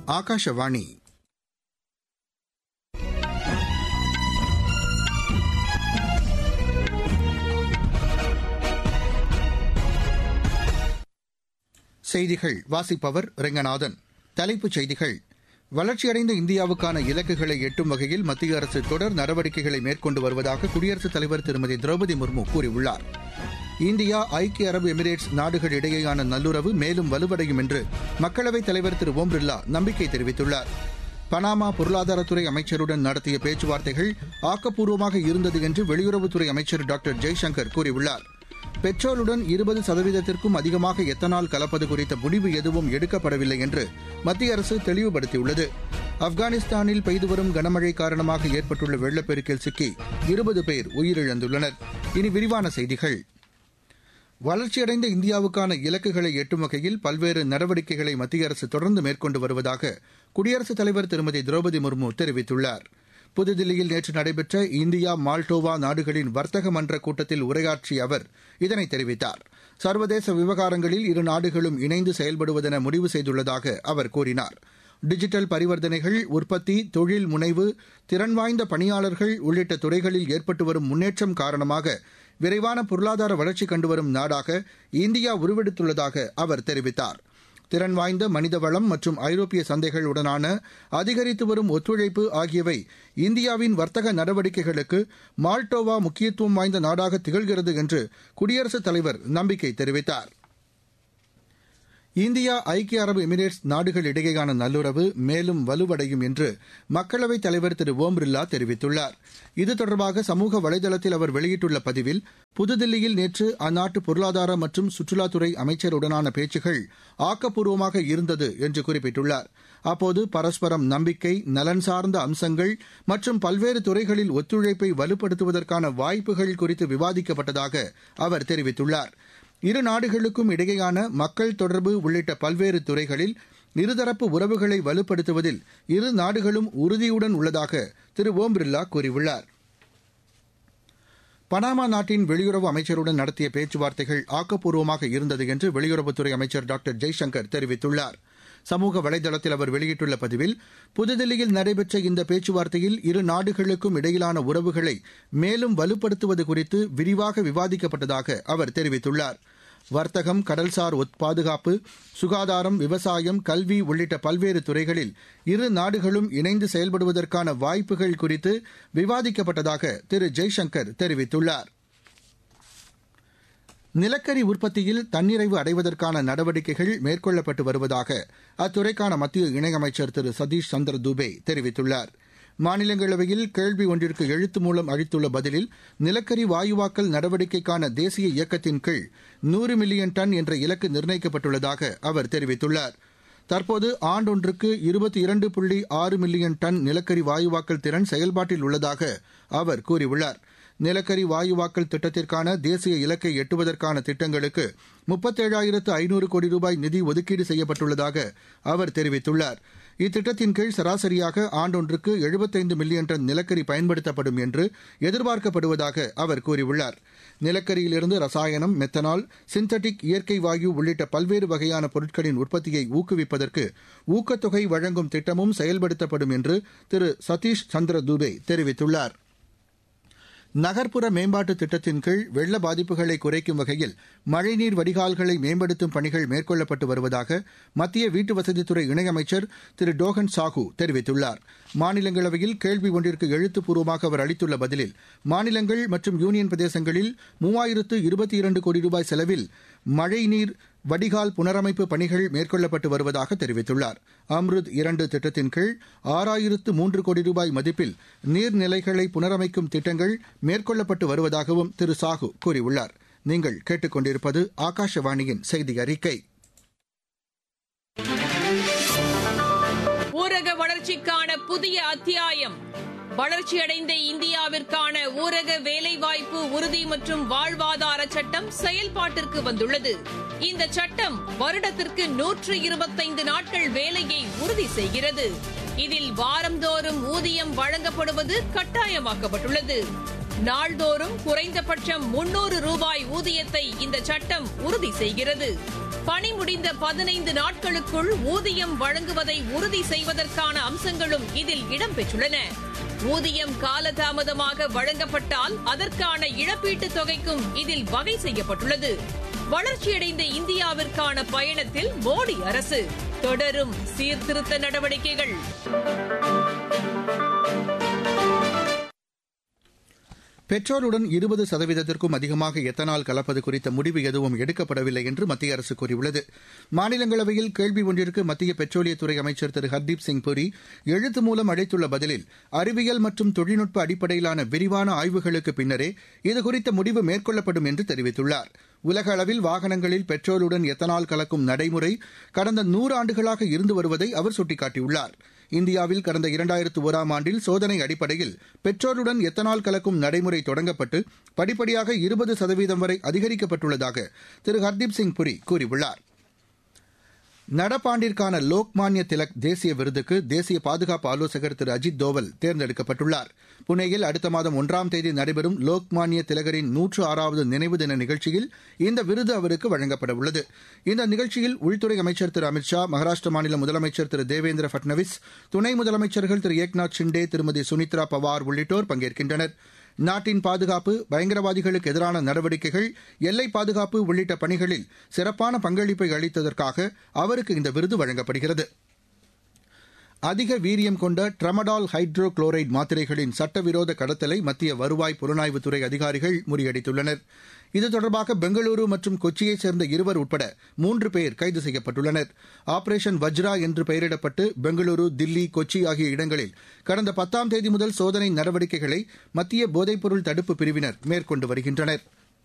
ஆகாஷவாணி செய்திகள் வாசிப்பவர் ரெங்கநாதன் தலைப்புச் செய்திகள் வளர்ச்சியடைந்த இந்தியாவுக்கான இலக்குகளை எட்டும் வகையில் மத்திய அரசு தொடர் நடவடிக்கைகளை மேற்கொண்டு வருவதாக குடியரசுத் தலைவர் திருமதி திரௌபதி முர்மு கூறியுள்ளார் இந்தியா ஐக்கிய அரபு எமிரேட்ஸ் நாடுகள் இடையேயான நல்லுறவு மேலும் வலுவடையும் என்று மக்களவைத் தலைவர் திரு ஓம் பிர்லா நம்பிக்கை தெரிவித்துள்ளார் பனாமா பொருளாதாரத்துறை அமைச்சருடன் நடத்திய பேச்சுவார்த்தைகள் ஆக்கப்பூர்வமாக இருந்தது என்று வெளியுறவுத்துறை அமைச்சர் டாக்டர் ஜெய்சங்கர் கூறியுள்ளார் பெட்ரோலுடன் இருபது சதவீதத்திற்கும் அதிகமாக எத்தனால் கலப்பது குறித்த முடிவு எதுவும் எடுக்கப்படவில்லை என்று மத்திய அரசு தெளிவுபடுத்தியுள்ளது ஆப்கானிஸ்தானில் பெய்து வரும் கனமழை காரணமாக ஏற்பட்டுள்ள வெள்ளப்பெருக்கில் சிக்கி இருபது பேர் உயிரிழந்துள்ளனர் இனி விரிவான செய்திகள் வளர்ச்சியடைந்த இந்தியாவுக்கான இலக்குகளை எட்டும் வகையில் பல்வேறு நடவடிக்கைகளை மத்திய அரசு தொடர்ந்து மேற்கொண்டு வருவதாக குடியரசுத் தலைவர் திருமதி திரௌபதி முர்மு தெரிவித்துள்ளார் புதுதில்லியில் நேற்று நடைபெற்ற இந்தியா மால்டோவா நாடுகளின் வர்த்தக மன்ற கூட்டத்தில் உரையாற்றிய அவர் இதனை தெரிவித்தார் சர்வதேச விவகாரங்களில் இரு நாடுகளும் இணைந்து செயல்படுவதென முடிவு செய்துள்ளதாக அவர் கூறினார் டிஜிட்டல் பரிவர்த்தனைகள் உற்பத்தி தொழில் முனைவு திறன் வாய்ந்த பணியாளர்கள் உள்ளிட்ட துறைகளில் ஏற்பட்டு வரும் முன்னேற்றம் காரணமாக விரைவான பொருளாதார வளர்ச்சி கண்டுவரும் நாடாக இந்தியா உருவெடுத்துள்ளதாக அவர் தெரிவித்தார் திறன் வாய்ந்த மனித வளம் மற்றும் ஐரோப்பிய சந்தைகளுடனான அதிகரித்து வரும் ஒத்துழைப்பு ஆகியவை இந்தியாவின் வர்த்தக நடவடிக்கைகளுக்கு மால்டோவா முக்கியத்துவம் வாய்ந்த நாடாக திகழ்கிறது என்று குடியரசுத் தலைவர் நம்பிக்கை தெரிவித்தார் இந்தியா ஐக்கிய அரபு எமிரேட்ஸ் நாடுகள் இடையேயான நல்லுறவு மேலும் வலுவடையும் என்று மக்களவைத் தலைவர் திரு ஓம் பிர்லா தெரிவித்துள்ளார் இது தொடர்பாக சமூக வலைதளத்தில் அவர் வெளியிட்டுள்ள பதிவில் புதுதில்லியில் நேற்று அந்நாட்டு பொருளாதார மற்றும் சுற்றுலாத்துறை அமைச்சருடனான பேச்சுகள் ஆக்கப்பூர்வமாக இருந்தது என்று குறிப்பிட்டுள்ளார் அப்போது பரஸ்பரம் நம்பிக்கை நலன் சார்ந்த அம்சங்கள் மற்றும் பல்வேறு துறைகளில் ஒத்துழைப்பை வலுப்படுத்துவதற்கான வாய்ப்புகள் குறித்து விவாதிக்கப்பட்டதாக அவர் தெரிவித்துள்ளார் இரு நாடுகளுக்கும் இடையேயான மக்கள் தொடர்பு உள்ளிட்ட பல்வேறு துறைகளில் இருதரப்பு உறவுகளை வலுப்படுத்துவதில் இரு நாடுகளும் உறுதியுடன் உள்ளதாக திரு ஓம் பிர்லா கூறியுள்ளார் பனாமா நாட்டின் வெளியுறவு அமைச்சருடன் நடத்திய பேச்சுவார்த்தைகள் ஆக்கப்பூர்வமாக இருந்தது என்று வெளியுறவுத்துறை அமைச்சர் டாக்டர் ஜெய்சங்கர் தெரிவித்துள்ளார் சமூக வலைதளத்தில் அவர் வெளியிட்டுள்ள பதிவில் புதுதில்லியில் நடைபெற்ற இந்த பேச்சுவார்த்தையில் இரு நாடுகளுக்கும் இடையிலான உறவுகளை மேலும் வலுப்படுத்துவது குறித்து விரிவாக விவாதிக்கப்பட்டதாக அவர் தெரிவித்துள்ளார் வர்த்தகம் கடல்சார் பாதுகாப்பு சுகாதாரம் விவசாயம் கல்வி உள்ளிட்ட பல்வேறு துறைகளில் இரு நாடுகளும் இணைந்து செயல்படுவதற்கான வாய்ப்புகள் குறித்து விவாதிக்கப்பட்டதாக திரு ஜெய்சங்கர் தெரிவித்துள்ளார் நிலக்கரி உற்பத்தியில் தன்னிறைவு அடைவதற்கான நடவடிக்கைகள் மேற்கொள்ளப்பட்டு வருவதாக அத்துறைக்கான மத்திய இணையமைச்சர் திரு சதீஷ் சந்திர துபே தெரிவித்துள்ளார் மாநிலங்களவையில் கேள்வி ஒன்றிற்கு எழுத்து மூலம் அளித்துள்ள பதிலில் நிலக்கரி வாயுவாக்கல் நடவடிக்கைக்கான தேசிய இயக்கத்தின் கீழ் நூறு மில்லியன் டன் என்ற இலக்கு நிர்ணயிக்கப்பட்டுள்ளதாக அவர் தெரிவித்துள்ளார் தற்போது ஆண்டொன்றுக்கு இருபத்தி இரண்டு புள்ளி ஆறு மில்லியன் டன் நிலக்கரி வாயுவாக்கல் திறன் செயல்பாட்டில் உள்ளதாக அவர் கூறியுள்ளார் நிலக்கரி வாயுவாக்கல் திட்டத்திற்கான தேசிய இலக்கை எட்டுவதற்கான திட்டங்களுக்கு முப்பத்தேழாயிரத்து ஐநூறு கோடி ரூபாய் நிதி ஒதுக்கீடு செய்யப்பட்டுள்ளதாக அவர் தெரிவித்துள்ளார் இத்திட்டத்தின் கீழ் சராசரியாக ஆண்டொன்றுக்கு எழுபத்தைந்து மில்லியன் டன் நிலக்கரி பயன்படுத்தப்படும் என்று எதிர்பார்க்கப்படுவதாக அவர் கூறியுள்ளார் நிலக்கரியிலிருந்து ரசாயனம் மெத்தனால் சிந்தட்டிக் இயற்கை வாயு உள்ளிட்ட பல்வேறு வகையான பொருட்களின் உற்பத்தியை ஊக்குவிப்பதற்கு ஊக்கத்தொகை வழங்கும் திட்டமும் செயல்படுத்தப்படும் என்று திரு சதீஷ் சந்திர துபே தெரிவித்துள்ளார் நகர்ப்புற மேம்பாட்டு திட்டத்தின் கீழ் வெள்ள பாதிப்புகளை குறைக்கும் வகையில் மழைநீர் வடிகால்களை மேம்படுத்தும் பணிகள் மேற்கொள்ளப்பட்டு வருவதாக மத்திய வீட்டு வசதித்துறை இணையமைச்சர் திரு டோகன் சாஹூ தெரிவித்துள்ளார் மாநிலங்களவையில் கேள்வி ஒன்றிற்கு எழுத்துப்பூர்வமாக அவர் அளித்துள்ள பதிலில் மாநிலங்கள் மற்றும் யூனியன் பிரதேசங்களில் மூவாயிரத்து இருபத்தி இரண்டு கோடி ரூபாய் செலவில் மழைநீர் வடிகால் புனரமைப்பு பணிகள் மேற்கொள்ளப்பட்டு வருவதாக தெரிவித்துள்ளார் அம்ருத் இரண்டு திட்டத்தின் கீழ் ஆறாயிரத்து மூன்று கோடி ரூபாய் மதிப்பில் நீர்நிலைகளை புனரமைக்கும் திட்டங்கள் மேற்கொள்ளப்பட்டு வருவதாகவும் திரு சாஹூ கூறியுள்ளார் நீங்கள் கேட்டுக்கொண்டிருப்பது ஆகாஷவாணியின் செய்தி அறிக்கை ஊரக வளர்ச்சிக்கான புதிய அத்தியாயம் வளர்ச்சியடைந்த இந்தியாவிற்கான ஊரக வேலைவாய்ப்பு உறுதி மற்றும் வாழ்வாதார சட்டம் செயல்பாட்டிற்கு வந்துள்ளது இந்த சட்டம் வருடத்திற்கு நூற்று இருபத்தைந்து நாட்கள் வேலையை உறுதி செய்கிறது இதில் வாரந்தோறும் ஊதியம் வழங்கப்படுவது கட்டாயமாக்கப்பட்டுள்ளது நாள்தோறும் குறைந்தபட்சம் முன்னூறு ரூபாய் ஊதியத்தை இந்த சட்டம் உறுதி செய்கிறது பணி முடிந்த பதினைந்து நாட்களுக்குள் ஊதியம் வழங்குவதை உறுதி செய்வதற்கான அம்சங்களும் இதில் இடம்பெற்றுள்ளன ஊதியம் காலதாமதமாக வழங்கப்பட்டால் அதற்கான இழப்பீட்டுத் தொகைக்கும் இதில் வகை செய்யப்பட்டுள்ளது வளர்ச்சியடைந்த இந்தியாவிற்கான பயணத்தில் மோடி அரசு தொடரும் சீர்திருத்த நடவடிக்கைகள் பெட்ரோலுடன் இருபது சதவீதத்திற்கும் அதிகமாக எத்தனால் கலப்பது குறித்த முடிவு எதுவும் எடுக்கப்படவில்லை என்று மத்திய அரசு கூறியுள்ளது மாநிலங்களவையில் கேள்வி ஒன்றிற்கு மத்திய பெட்ரோலியத்துறை அமைச்சர் திரு ஹர்தீப் சிங் புரி எழுத்து மூலம் அளித்துள்ள பதிலில் அறிவியல் மற்றும் தொழில்நுட்ப அடிப்படையிலான விரிவான ஆய்வுகளுக்கு பின்னரே இதுகுறித்த முடிவு மேற்கொள்ளப்படும் என்று தெரிவித்துள்ளார் உலக அளவில் வாகனங்களில் பெட்ரோலுடன் எத்தனால் கலக்கும் நடைமுறை கடந்த நூறு ஆண்டுகளாக இருந்து வருவதை அவர் சுட்டிக்காட்டியுள்ளார் இந்தியாவில் கடந்த இரண்டாயிரத்து ஓராம் ஆண்டில் சோதனை அடிப்படையில் பெட்ரோலுடன் எத்தனால் கலக்கும் நடைமுறை தொடங்கப்பட்டு படிப்படியாக இருபது சதவீதம் வரை அதிகரிக்கப்பட்டுள்ளதாக திரு ஹர்தீப் சிங் புரி கூறியுள்ளார் நடப்பாண்டிற்கான லோக்மான்ய திலக் தேசிய விருதுக்கு தேசிய பாதுகாப்பு ஆலோசகர் திரு அஜித் தோவல் தேர்ந்தெடுக்கப்பட்டுள்ளார் புனேயில் அடுத்த மாதம் ஒன்றாம் தேதி நடைபெறும் லோக்மான்ய திலகரின் நூற்று ஆறாவது நினைவு தின நிகழ்ச்சியில் இந்த விருது அவருக்கு வழங்கப்பட உள்ளது இந்த நிகழ்ச்சியில் உள்துறை அமைச்சர் திரு அமித் ஷா மகாராஷ்டிர மாநில முதலமைச்சர் திரு தேவேந்திர பட்னவிஸ் துணை முதலமைச்சர்கள் திரு ஏக்நாத் ஷிண்டே திருமதி சுனித்ரா பவார் உள்ளிட்டோர் பங்கேற்கின்றனர் நாட்டின் பாதுகாப்பு பயங்கரவாதிகளுக்கு எதிரான நடவடிக்கைகள் எல்லை பாதுகாப்பு உள்ளிட்ட பணிகளில் சிறப்பான பங்களிப்பை அளித்ததற்காக அவருக்கு இந்த விருது வழங்கப்படுகிறது அதிக வீரியம் கொண்ட ட்ரமடால் ஹைட்ரோ குளோரைடு மாத்திரைகளின் சட்டவிரோத கடத்தலை மத்திய வருவாய் புலனாய்வுத்துறை அதிகாரிகள் முறியடித்துள்ளனர் இது தொடர்பாக பெங்களூரு மற்றும் கொச்சியைச் சேர்ந்த இருவர் உட்பட மூன்று பேர் கைது செய்யப்பட்டுள்ளனர் ஆபரேஷன் வஜ்ரா என்று பெயரிடப்பட்டு பெங்களூரு தில்லி கொச்சி ஆகிய இடங்களில் கடந்த பத்தாம் தேதி முதல் சோதனை நடவடிக்கைகளை மத்திய போதைப்பொருள் தடுப்பு பிரிவினர் மேற்கொண்டு வருகின்றனா்